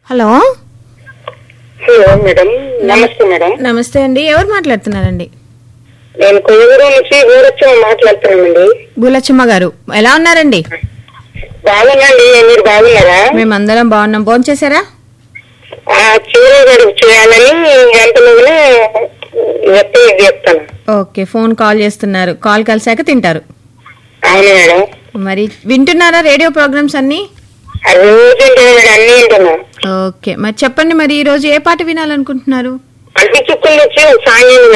hello hello madam నమస్తే madam నమస్తే అండి ఎవరు మాట్లాడుతున్నారండి నేను కొయ్యూరు నుంచి ఊరొచ్చి మాట్లాడుతున్నానండి భూలచ్చమ్మ గారు ఎలా ఉన్నారండి బాగున్నాండి మీరు బాగున్నారా మేమందరం బాగున్నాం ఫోన్ చేశారా ఆ చివరి గడుపు చేయాలని గంటలోనే చెప్తే ఇది చెప్తాను ఓకే ఫోన్ కాల్ చేస్తున్నారు కాల్ కలిసాక తింటారు అవును మేడం మరి వింటున్నారా రేడియో ప్రోగ్రామ్స్ అన్ని ఆ రోజు వింటున్నా మేడం అన్ని వింటున్నా ఓకే మరి చెప్పండి మరి ఈ రోజు ఏ పాట వినాలనుకుంటున్నారు అన్ని చుక్కల నుంచి ఒక సాంగ్